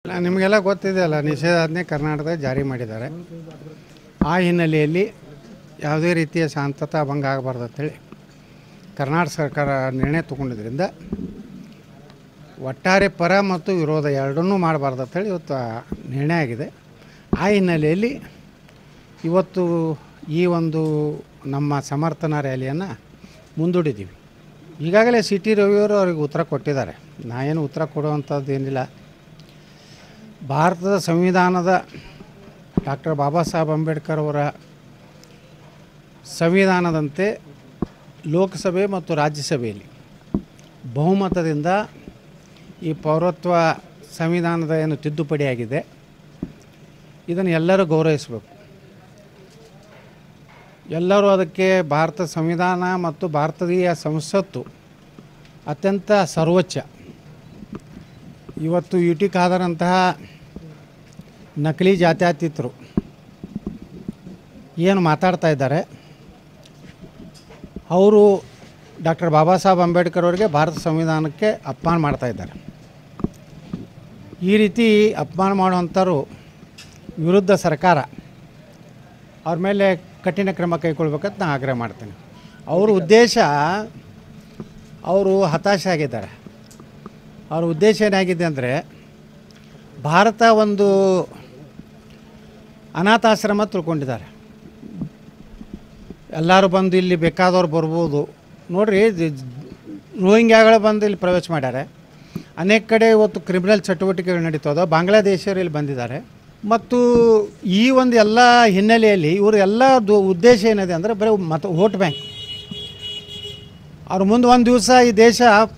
ಅಲ್ಲ, ನಿಮಗೆಲ್ಲ ಗೊತ್ತಿದೆಯಲ್ಲ ನಿಷೇಧಾಜ್ಞೆ ಕರ್ನಾಟಕದಾಗ ಜಾರಿ ಮಾಡಿದ್ದಾರೆ ಆ ಹಿನ್ನೆಲೆಯಲ್ಲಿ ಯಾವುದೇ ರೀತಿಯ ಶಾಂತತಾ ಭಂಗ ಆಗಬಾರ್ದು ಅಂತೇಳಿ ಕರ್ನಾಟಕ ಸರ್ಕಾರ ನಿರ್ಣಯ ತಗೊಂಡಿದ್ದರಿಂದ ಒಟ್ಟಾರೆ ಪರ ಮತ್ತು ವಿರೋಧ ಎರಡನ್ನೂ ಮಾಡಬಾರ್ದು ಅಂತೇಳಿ ಇವತ್ತು ಆ ನಿರ್ಣಯ ಆಗಿದೆ ಆ ಹಿನ್ನೆಲೆಯಲ್ಲಿ ಇವತ್ತು ಈ ಒಂದು ನಮ್ಮ ಸಮರ್ಥನಾ ರ್ಯಾಲಿಯನ್ನು ಮುಂದೂಡಿದ್ದೀವಿ ಈಗಾಗಲೇ ಸಿ ಟಿ ರವಿಯವರು ಅವ್ರಿಗೆ ಉತ್ತರ ಕೊಟ್ಟಿದ್ದಾರೆ ನಾ ಏನು ಉತ್ತರ ಕೊಡುವಂಥದ್ದು ಏನಿಲ್ಲ ಭಾರತದ ಸಂವಿಧಾನದ ಡಾಕ್ಟರ್ ಬಾಬಾ ಸಾಹೇಬ್ ಅಂಬೇಡ್ಕರ್ ಅವರ ಸಂವಿಧಾನದಂತೆ ಲೋಕಸಭೆ ಮತ್ತು ರಾಜ್ಯಸಭೆಯಲ್ಲಿ ಬಹುಮತದಿಂದ ಈ ಪೌರತ್ವ ಸಂವಿಧಾನದ ಏನು ತಿದ್ದುಪಡಿ ಆಗಿದೆ ಇದನ್ನು ಎಲ್ಲರೂ ಗೌರವಿಸಬೇಕು ಎಲ್ಲರೂ ಅದಕ್ಕೆ ಭಾರತ ಸಂವಿಧಾನ ಮತ್ತು ಭಾರತೀಯ ಸಂಸತ್ತು ಅತ್ಯಂತ ಸರ್ವೋಚ್ಚ ಇವತ್ತು ಯು ಟಿ ಖಾದರಂತಹ ನಕಲಿ ಜಾತ್ಯತೀತರು ಏನು ಮಾತಾಡ್ತಾ ಇದ್ದಾರೆ ಅವರು ಡಾಕ್ಟರ್ ಬಾಬಾ ಸಾಹೇಬ್ ಅಂಬೇಡ್ಕರ್ ಅವರಿಗೆ ಭಾರತ ಸಂವಿಧಾನಕ್ಕೆ ಅಪಮಾನ ಮಾಡ್ತಾ ಇದ್ದಾರೆ ಈ ರೀತಿ ಅಪಮಾನ ಮಾಡುವಂಥವ್ರು ವಿರುದ್ಧ ಸರ್ಕಾರ ಅವ್ರ ಮೇಲೆ ಕಠಿಣ ಕ್ರಮ ಕೈಗೊಳ್ಬೇಕಂತ ನಾನು ಆಗ್ರಹ ಮಾಡ್ತೀನಿ ಅವ್ರ ಉದ್ದೇಶ ಅವರು ಹತಾಶೆ ಆಗಿದ್ದಾರೆ ಅವ್ರ ಉದ್ದೇಶ ಏನಾಗಿದೆ ಅಂದರೆ ಭಾರತ ಒಂದು ಅನಾಥಾಶ್ರಮ ತಿಳ್ಕೊಂಡಿದ್ದಾರೆ ಎಲ್ಲರೂ ಬಂದು ಇಲ್ಲಿ ಬೇಕಾದವ್ರು ಬರ್ಬೋದು ನೋಡಿರಿ ರೋಹಿಂಗ್ಯಾಗಳು ಬಂದು ಇಲ್ಲಿ ಪ್ರವೇಶ ಮಾಡ್ಯಾರೆ ಅನೇಕ ಕಡೆ ಇವತ್ತು ಕ್ರಿಮಿನಲ್ ಚಟುವಟಿಕೆಗಳು ನಡೀತದ ಬಾಂಗ್ಲಾದೇಶರು ಇಲ್ಲಿ ಬಂದಿದ್ದಾರೆ ಮತ್ತು ಈ ಒಂದು ಎಲ್ಲ ಹಿನ್ನೆಲೆಯಲ್ಲಿ ಇವರು ಎಲ್ಲ ದು ಉದ್ದೇಶ ಏನಿದೆ ಅಂದರೆ ಬರೀ ಮತ ವೋಟ್ ಬ್ಯಾಂಕ್ ಅವ್ರು ಮುಂದೆ ಒಂದು ದಿವಸ ಈ ದೇಶ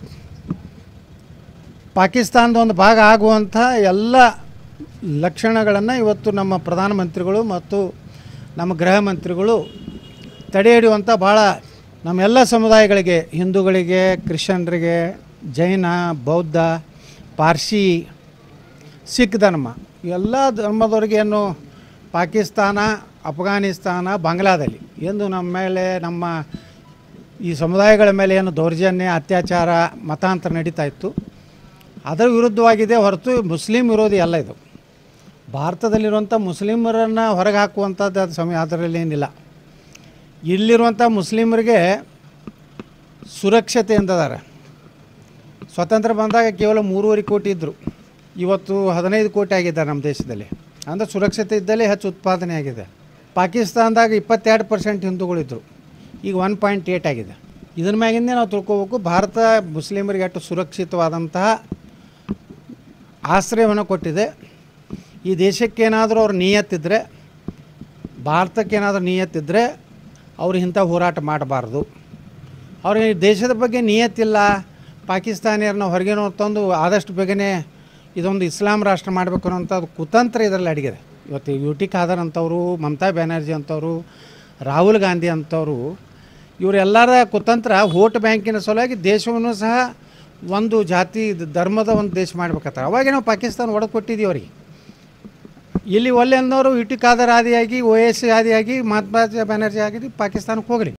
ಪಾಕಿಸ್ತಾನದ ಒಂದು ಭಾಗ ಆಗುವಂಥ ಎಲ್ಲ ಲಕ್ಷಣಗಳನ್ನು ಇವತ್ತು ನಮ್ಮ ಪ್ರಧಾನಮಂತ್ರಿಗಳು ಮತ್ತು ನಮ್ಮ ಗೃಹ ಮಂತ್ರಿಗಳು ತಡೆ ಹಿಡಿಯುವಂಥ ಭಾಳ ನಮ್ಮೆಲ್ಲ ಸಮುದಾಯಗಳಿಗೆ ಹಿಂದೂಗಳಿಗೆ ಕ್ರಿಶ್ಚಿಯನ್ರಿಗೆ ಜೈನ ಬೌದ್ಧ ಪಾರ್ಸಿ ಸಿಖ್ ಧರ್ಮ ಎಲ್ಲ ಧರ್ಮದವ್ರಿಗೆ ಏನು ಪಾಕಿಸ್ತಾನ ಅಫ್ಘಾನಿಸ್ತಾನ ಬಾಂಗ್ಲಾದಲ್ಲಿ ಎಂದು ನಮ್ಮ ಮೇಲೆ ನಮ್ಮ ಈ ಸಮುದಾಯಗಳ ಮೇಲೆ ಏನು ದೌರ್ಜನ್ಯ ಅತ್ಯಾಚಾರ ಮತಾಂತರ ನಡೀತಾ ಇತ್ತು ಅದರ ವಿರುದ್ಧವಾಗಿದೆ ಹೊರತು ಮುಸ್ಲಿಂ ವಿರೋಧಿ ಅಲ್ಲ ಇದು ಭಾರತದಲ್ಲಿರುವಂಥ ಮುಸ್ಲಿಮರನ್ನು ಹೊರಗೆ ಹಾಕುವಂಥದ್ದು ಅದು ಸಮಯ ಅದರಲ್ಲಿ ಏನಿಲ್ಲ ಇಲ್ಲಿರುವಂಥ ಮುಸ್ಲಿಮರಿಗೆ ಸುರಕ್ಷತೆ ಎಂದಿದ್ದಾರೆ ಸ್ವತಂತ್ರ ಬಂದಾಗ ಕೇವಲ ಮೂರುವರೆ ಕೋಟಿ ಇದ್ದರು ಇವತ್ತು ಹದಿನೈದು ಕೋಟಿ ಆಗಿದ್ದಾರೆ ನಮ್ಮ ದೇಶದಲ್ಲಿ ಅಂದರೆ ಸುರಕ್ಷತೆ ಇದ್ದಲ್ಲಿ ಹೆಚ್ಚು ಉತ್ಪಾದನೆ ಆಗಿದೆ ಪಾಕಿಸ್ತಾನದಾಗ ಇಪ್ಪತ್ತೆರಡು ಪರ್ಸೆಂಟ್ ಹಿಂದೂಗಳಿದ್ದರು ಈಗ ಒನ್ ಪಾಯಿಂಟ್ ಏಟ್ ಆಗಿದೆ ಇದ್ರ ಮ್ಯಾಗಿಂದೇ ನಾವು ತಿಳ್ಕೊಬೇಕು ಭಾರತ ಮುಸ್ಲಿಮರಿಗೆ ಅಷ್ಟು ಸುರಕ್ಷಿತವಾದಂತಹ ಆಶ್ರಯವನ್ನು ಕೊಟ್ಟಿದೆ ಈ ದೇಶಕ್ಕೇನಾದರೂ ಅವ್ರ ನಿಯತ್ತಿದ್ದರೆ ಭಾರತಕ್ಕೇನಾದರೂ ನಿಯತ್ತಿದ್ದರೆ ಅವ್ರು ಇಂಥ ಹೋರಾಟ ಮಾಡಬಾರ್ದು ಅವ್ರಿಗೆ ಈ ದೇಶದ ಬಗ್ಗೆ ನಿಯತ್ತಿಲ್ಲ ಪಾಕಿಸ್ತಾನಿಯರನ್ನ ಹೊರಗೇನೋ ತಂದು ಆದಷ್ಟು ಬೇಗನೆ ಇದೊಂದು ಇಸ್ಲಾಂ ರಾಷ್ಟ್ರ ಮಾಡಬೇಕು ಅನ್ನೋಂಥದ್ದು ಕುತಂತ್ರ ಇದರಲ್ಲಿ ಅಡಗಿದೆ ಇವತ್ತು ಯು ಟಿ ಖಾದರ್ ಅಂತವರು ಮಮತಾ ಬ್ಯಾನರ್ಜಿ ಅಂತವರು ರಾಹುಲ್ ಗಾಂಧಿ ಅಂತವರು ಇವರೆಲ್ಲರ ಕುತಂತ್ರ ವೋಟ್ ಬ್ಯಾಂಕಿನ ಸಲುವಾಗಿ ದೇಶವನ್ನು ಸಹ ಒಂದು ಜಾತಿ ಧರ್ಮದ ಒಂದು ದೇಶ ಮಾಡ್ಬೇಕತ್ತ ಅವಾಗೇ ನಾವು ಪಾಕಿಸ್ತಾನ ಒಳಗೆ ಕೊಟ್ಟಿದ್ದೀವಿ ಅವರಿಗೆ ಇಲ್ಲಿ ಒಲ್ಲೆ ಅನ್ನೋರು ಯು ಟಿ ಖಾದರ್ ಆದಿಯಾಗಿ ಓ ಎಸ್ ಆದಿಯಾಗಿ ಮಹಾತ್ಮ ಬ್ಯಾನರ್ಜಿ ಆಗಿ ಪಾಕಿಸ್ತಾನಕ್ಕೆ ಹೋಗಲಿ